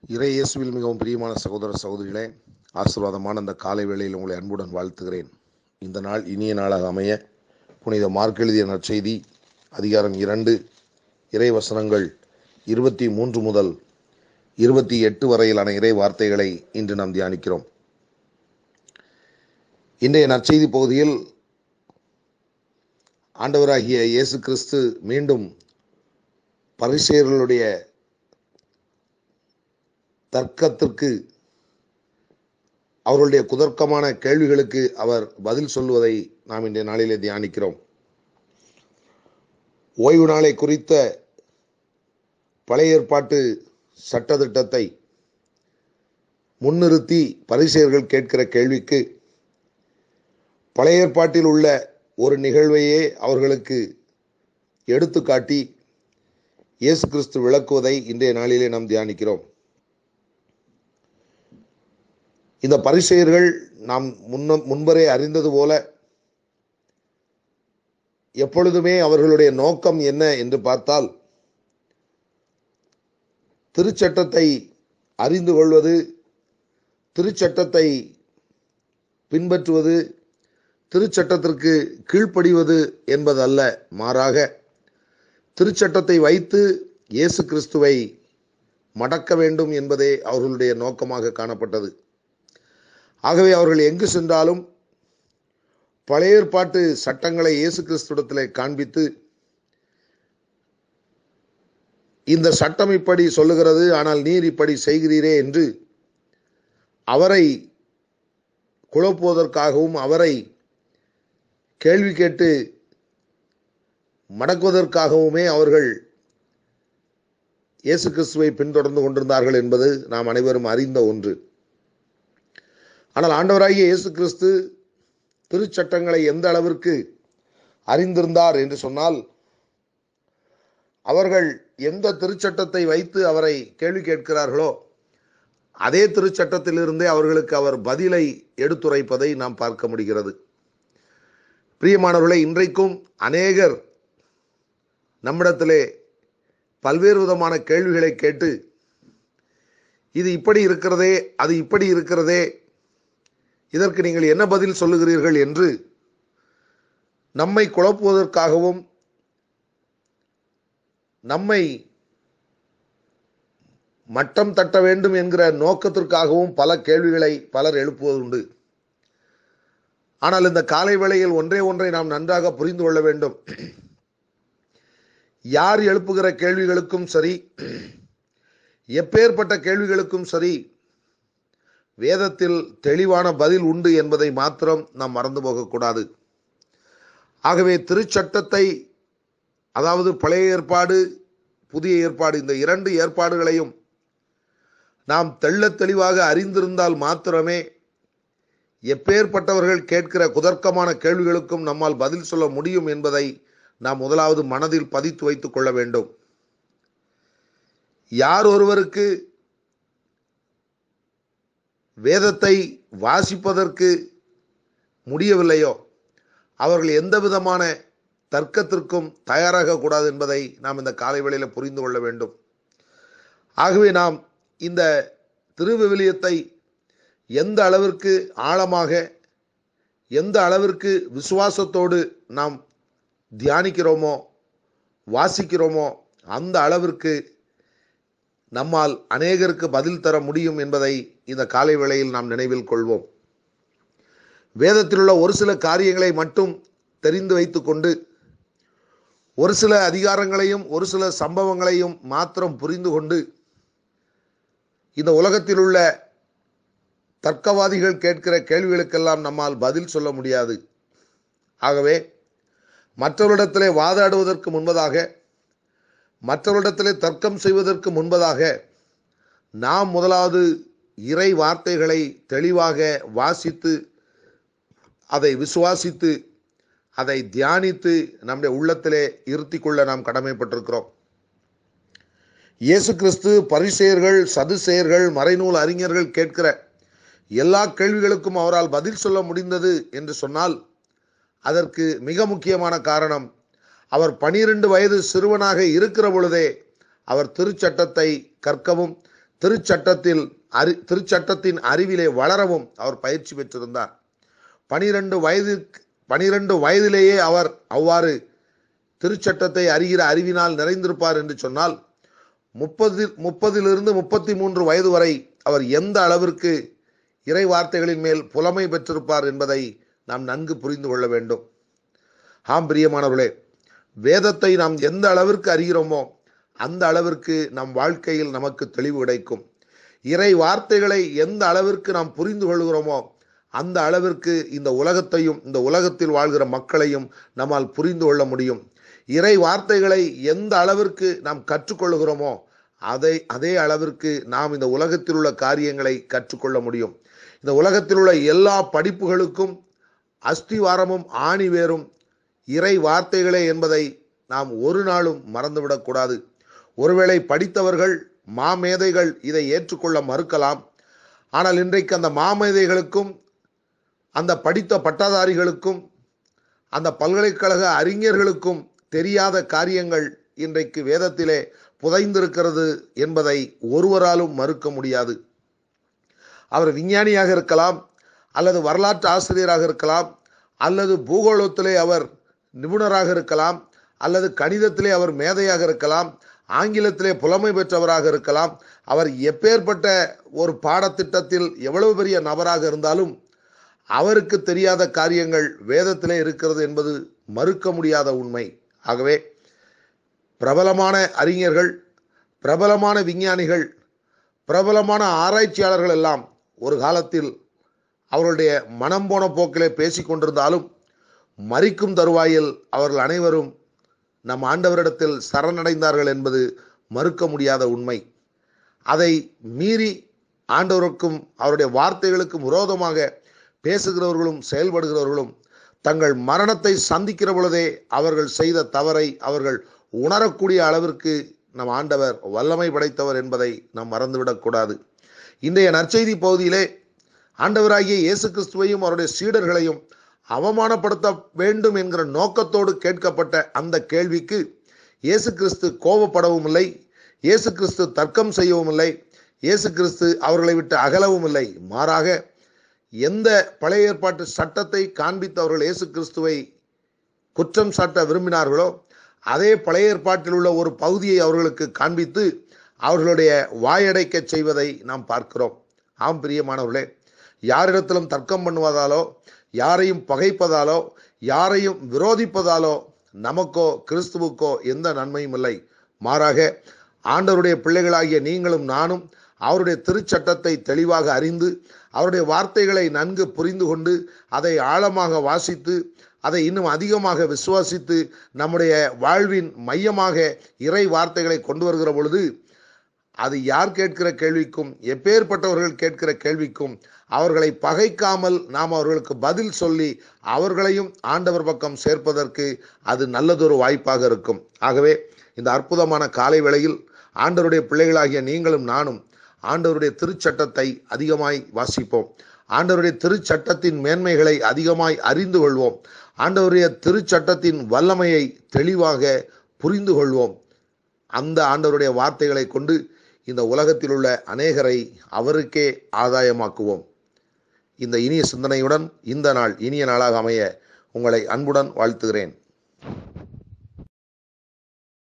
இறை இயேசுவில் மிகவும் பிரியமான சகோதர சகோதரிகளே ஆசீர்வாதமான இந்த காலை வேளையில் உங்களை அன்புடன் வாழ்த்துகிறேன் இந்த நாள் இனிய நாளாக அமைய புனித மார்க் எழுதிய நற்செய்தி அதிகாரம் இரண்டு இறை வசனங்கள் இருபத்தி மூன்று முதல் இருபத்தி எட்டு வரையிலான இறை வார்த்தைகளை இன்று நாம் தியானிக்கிறோம் இன்றைய நற்செய்தி பகுதியில் ஆண்டவராகிய இயேசு கிறிஸ்து மீண்டும் பரிசேயர்களுடைய தர்க்கத்திற்கு அவர்களுடைய குதர்க்கமான கேள்விகளுக்கு அவர் பதில் சொல்வதை நாம் இன்றைய நாளிலே தியானிக்கிறோம் ஓய்வு நாளை குறித்த பழைய ஏற்பாட்டு சட்டத்திட்டத்தை முன்னிறுத்தி பரிசெயர்கள் கேட்கிற கேள்விக்கு பழைய ஏற்பாட்டில் உள்ள ஒரு நிகழ்வையே அவர்களுக்கு எடுத்துக்காட்டி இயேசு கிறிஸ்து விளக்குவதை இன்றைய நாளிலே நாம் தியானிக்கிறோம் இந்த பரிசெயர்கள் நாம் முன்ன முன்பரே அறிந்தது போல எப்பொழுதுமே அவர்களுடைய நோக்கம் என்ன என்று பார்த்தால் திருச்சட்டத்தை அறிந்து கொள்வது திருச்சட்டத்தை பின்பற்றுவது திருச்சட்டத்திற்கு கீழ்ப்படிவது என்பதல்ல மாறாக திருச்சட்டத்தை வைத்து இயேசு கிறிஸ்துவை மடக்க வேண்டும் என்பதே அவர்களுடைய நோக்கமாக காணப்பட்டது ஆகவே அவர்கள் எங்கு சென்றாலும் பழைய ஏற்பாட்டு சட்டங்களை இயேசு கிறிஸ்துடத்திலே காண்பித்து இந்த சட்டம் இப்படி சொல்லுகிறது ஆனால் நீர் இப்படி செய்கிறீரே என்று அவரை குழப்புவதற்காகவும் அவரை கேள்வி கேட்டு மடக்குவதற்காகவுமே அவர்கள் இயேசு கிறிஸ்துவை பின்தொடர்ந்து கொண்டிருந்தார்கள் என்பது நாம் அனைவரும் அறிந்த ஒன்று ஆனால் ஆண்டவராகிய இயேசு கிறிஸ்து திருச்சட்டங்களை எந்த அளவிற்கு அறிந்திருந்தார் என்று சொன்னால் அவர்கள் எந்த திருச்சட்டத்தை வைத்து அவரை கேள்வி கேட்கிறார்களோ அதே திருச்சட்டத்திலிருந்தே அவர்களுக்கு அவர் பதிலை எடுத்துரைப்பதை நாம் பார்க்க முடிகிறது பிரியமானவர்களை இன்றைக்கும் அநேகர் நம்மிடத்திலே பல்வேறு விதமான கேள்விகளை கேட்டு இது இப்படி இருக்கிறதே அது இப்படி இருக்கிறதே இதற்கு நீங்கள் என்ன பதில் சொல்லுகிறீர்கள் என்று நம்மை குழப்புவதற்காகவும் நம்மை மட்டம் தட்ட வேண்டும் என்கிற நோக்கத்திற்காகவும் பல கேள்விகளை பலர் எழுப்புவதுண்டு ஆனால் இந்த காலை வேளையில் ஒன்றே ஒன்றை நாம் நன்றாக புரிந்து கொள்ள வேண்டும் யார் எழுப்புகிற கேள்விகளுக்கும் சரி எப்பேற்பட்ட கேள்விகளுக்கும் சரி வேதத்தில் தெளிவான பதில் உண்டு என்பதை மாத்திரம் நாம் மறந்து போகக்கூடாது ஆகவே திருச்சட்டத்தை அதாவது பழைய ஏற்பாடு புதிய ஏற்பாடு இந்த இரண்டு ஏற்பாடுகளையும் நாம் தெள்ள தெளிவாக அறிந்திருந்தால் மாத்திரமே எப்பேற்பட்டவர்கள் கேட்கிற குதர்க்கமான கேள்விகளுக்கும் நம்மால் பதில் சொல்ல முடியும் என்பதை நாம் முதலாவது மனதில் பதித்து வைத்துக் கொள்ள வேண்டும் யார் ஒருவருக்கு வேதத்தை வாசிப்பதற்கு முடியவில்லையோ அவர்கள் எந்த விதமான தர்க்கத்திற்கும் தயாராக கூடாது என்பதை நாம் இந்த காலை வேளையில் புரிந்து கொள்ள வேண்டும் ஆகவே நாம் இந்த திருவிவிலியத்தை எந்த அளவிற்கு ஆழமாக எந்த அளவிற்கு விசுவாசத்தோடு நாம் தியானிக்கிறோமோ வாசிக்கிறோமோ அந்த அளவிற்கு நம்மால் அநேகருக்கு பதில் தர முடியும் என்பதை இந்த காலை வேளையில் நாம் நினைவில் கொள்வோம் வேதத்தில் உள்ள ஒரு சில காரியங்களை மட்டும் தெரிந்து வைத்துக்கொண்டு ஒரு சில அதிகாரங்களையும் ஒரு சில சம்பவங்களையும் மாத்திரம் புரிந்து கொண்டு இந்த உலகத்தில் உள்ள தர்க்கவாதிகள் கேட்கிற கேள்விகளுக்கெல்லாம் நம்மால் பதில் சொல்ல முடியாது ஆகவே மற்றவரிடத்திலே வாதாடுவதற்கு முன்பதாக மற்றவரிடத்திலே தர்க்கம் செய்வதற்கு முன்பதாக நாம் முதலாவது இறை வார்த்தைகளை தெளிவாக வாசித்து அதை விசுவாசித்து அதை தியானித்து நம்முடைய உள்ளத்திலே இருத்தி கொள்ள நாம் கடமைப்பட்டிருக்கிறோம் இயேசு கிறிஸ்து பரிசெயர்கள் சதுசெயர்கள் மறைநூல் அறிஞர்கள் கேட்கிற எல்லா கேள்விகளுக்கும் அவரால் பதில் சொல்ல முடிந்தது என்று சொன்னால் அதற்கு மிக முக்கியமான காரணம் அவர் பனிரெண்டு வயது சிறுவனாக இருக்கிற பொழுதே அவர் திருச்சட்டத்தை கற்கவும் திருச்சட்டத்தில் அறி திருச்சட்டத்தின் அறிவிலே வளரவும் அவர் பயிற்சி பெற்றிருந்தார் பனிரெண்டு வயது பனிரெண்டு வயதிலேயே அவர் அவ்வாறு திருச்சட்டத்தை அறிகிற அறிவினால் நிறைந்திருப்பார் என்று சொன்னால் முப்பதில் முப்பதிலிருந்து முப்பத்தி மூன்று வயது வரை அவர் எந்த அளவிற்கு இறை வார்த்தைகளின் மேல் புலமை பெற்றிருப்பார் என்பதை நாம் நன்கு புரிந்து கொள்ள வேண்டும் ஆம் பிரியமானவர்களே வேதத்தை நாம் எந்த அளவிற்கு அறிகிறோமோ அந்த அளவிற்கு நம் வாழ்க்கையில் நமக்கு தெளிவு கிடைக்கும் இறை வார்த்தைகளை எந்த அளவிற்கு நாம் புரிந்து கொள்கிறோமோ அந்த அளவிற்கு இந்த உலகத்தையும் இந்த உலகத்தில் வாழ்கிற மக்களையும் நம்மால் புரிந்து கொள்ள முடியும் இறை வார்த்தைகளை எந்த அளவிற்கு நாம் கற்றுக்கொள்கிறோமோ அதை அதே அளவிற்கு நாம் இந்த உலகத்தில் உள்ள காரியங்களை கற்றுக்கொள்ள முடியும் இந்த உலகத்தில் உள்ள எல்லா படிப்புகளுக்கும் அஸ்திவாரமும் ஆணி வேறும் இறை வார்த்தைகளே என்பதை நாம் ஒரு நாளும் மறந்துவிடக்கூடாது ஒருவேளை படித்தவர்கள் மாமேதைகள் இதை ஏற்றுக்கொள்ள மறுக்கலாம் ஆனால் இன்றைக்கு அந்த மாமேதைகளுக்கும் அந்த படித்த பட்டதாரிகளுக்கும் அந்த பல்கலைக்கழக அறிஞர்களுக்கும் தெரியாத காரியங்கள் இன்றைக்கு வேதத்திலே புதைந்திருக்கிறது என்பதை ஒருவராலும் மறுக்க முடியாது அவர் விஞ்ஞானியாக இருக்கலாம் அல்லது வரலாற்று ஆசிரியராக இருக்கலாம் அல்லது பூகோளத்திலே அவர் நிபுணராக இருக்கலாம் அல்லது கணிதத்திலே அவர் மேதையாக இருக்கலாம் ஆங்கிலத்திலே புலமை பெற்றவராக இருக்கலாம் அவர் எப்பேற்பட்ட ஒரு பாடத்திட்டத்தில் எவ்வளவு பெரிய நபராக இருந்தாலும் அவருக்கு தெரியாத காரியங்கள் வேதத்திலே இருக்கிறது என்பது மறுக்க முடியாத உண்மை ஆகவே பிரபலமான அறிஞர்கள் பிரபலமான விஞ்ஞானிகள் பிரபலமான ஆராய்ச்சியாளர்கள் எல்லாம் ஒரு காலத்தில் அவர்களுடைய மனம் போன போக்கிலே பேசிக் கொண்டிருந்தாலும் மறிக்கும் தருவாயில் அவர்கள் அனைவரும் நம் ஆண்டவரிடத்தில் சரணடைந்தார்கள் என்பது மறுக்க முடியாத உண்மை அதை மீறி ஆண்டவருக்கும் அவருடைய வார்த்தைகளுக்கும் விரோதமாக பேசுகிறவர்களும் செயல்படுகிறவர்களும் தங்கள் மரணத்தை சந்திக்கிற பொழுதே அவர்கள் செய்த தவறை அவர்கள் உணரக்கூடிய அளவிற்கு நம் ஆண்டவர் வல்லமை படைத்தவர் என்பதை நாம் மறந்துவிடக்கூடாது இன்றைய நற்செய்தி பகுதியிலே ஆண்டவராகிய இயேசு கிறிஸ்துவையும் அவருடைய சீடர்களையும் அவமானப்படுத்த வேண்டும் என்கிற நோக்கத்தோடு கேட்கப்பட்ட அந்த கேள்விக்கு இயேசு கிறிஸ்து கோபப்படவும் இல்லை இயேசு கிறிஸ்து தர்க்கம் செய்யவும் இல்லை இயேசு கிறிஸ்து அவர்களை விட்டு அகலவும் இல்லை மாறாக எந்த பழைய ஏற்பாட்டு சட்டத்தை காண்பித்து அவர்கள் இயேசு கிறிஸ்துவை குற்றம் சாட்ட விரும்பினார்களோ அதே பழைய ஏற்பாட்டில் உள்ள ஒரு பகுதியை அவர்களுக்கு காண்பித்து அவர்களுடைய வாயடைக்க செய்வதை நாம் பார்க்கிறோம் ஆம் பிரியமானவர்களே யாரிடத்திலும் தர்க்கம் பண்ணுவதாலோ யாரையும் பகைப்பதாலோ யாரையும் விரோதிப்பதாலோ நமக்கோ கிறிஸ்துவுக்கோ எந்த நன்மையும் இல்லை மாறாக ஆண்டவருடைய பிள்ளைகளாகிய நீங்களும் நானும் அவருடைய திருச்சட்டத்தை தெளிவாக அறிந்து அவருடைய வார்த்தைகளை நன்கு புரிந்து கொண்டு அதை ஆழமாக வாசித்து அதை இன்னும் அதிகமாக விசுவாசித்து நம்முடைய வாழ்வின் மையமாக இறை வார்த்தைகளை கொண்டு வருகிற பொழுது அது யார் கேட்கிற கேள்விக்கும் எப்பேற்பட்டவர்கள் கேட்கிற கேள்விக்கும் அவர்களை பகைக்காமல் நாம் அவர்களுக்கு பதில் சொல்லி அவர்களையும் ஆண்டவர் பக்கம் சேர்ப்பதற்கு அது நல்லதொரு வாய்ப்பாக இருக்கும் ஆகவே இந்த அற்புதமான காலை வேளையில் ஆண்டவருடைய பிள்ளைகளாகிய நீங்களும் நானும் ஆண்டவருடைய திருச்சட்டத்தை அதிகமாய் வாசிப்போம் ஆண்டவருடைய திருச்சட்டத்தின் மேன்மைகளை அதிகமாய் அறிந்து கொள்வோம் ஆண்டவருடைய திருச்சட்டத்தின் வல்லமையை தெளிவாக புரிந்து கொள்வோம் அந்த ஆண்டவருடைய வார்த்தைகளை கொண்டு இந்த உலகத்தில் உள்ள அநேகரை அவருக்கே ஆதாயமாக்குவோம் இந்த இனிய சிந்தனையுடன் இந்த நாள் இனிய நாளாக அமைய உங்களை அன்புடன் வாழ்த்துகிறேன்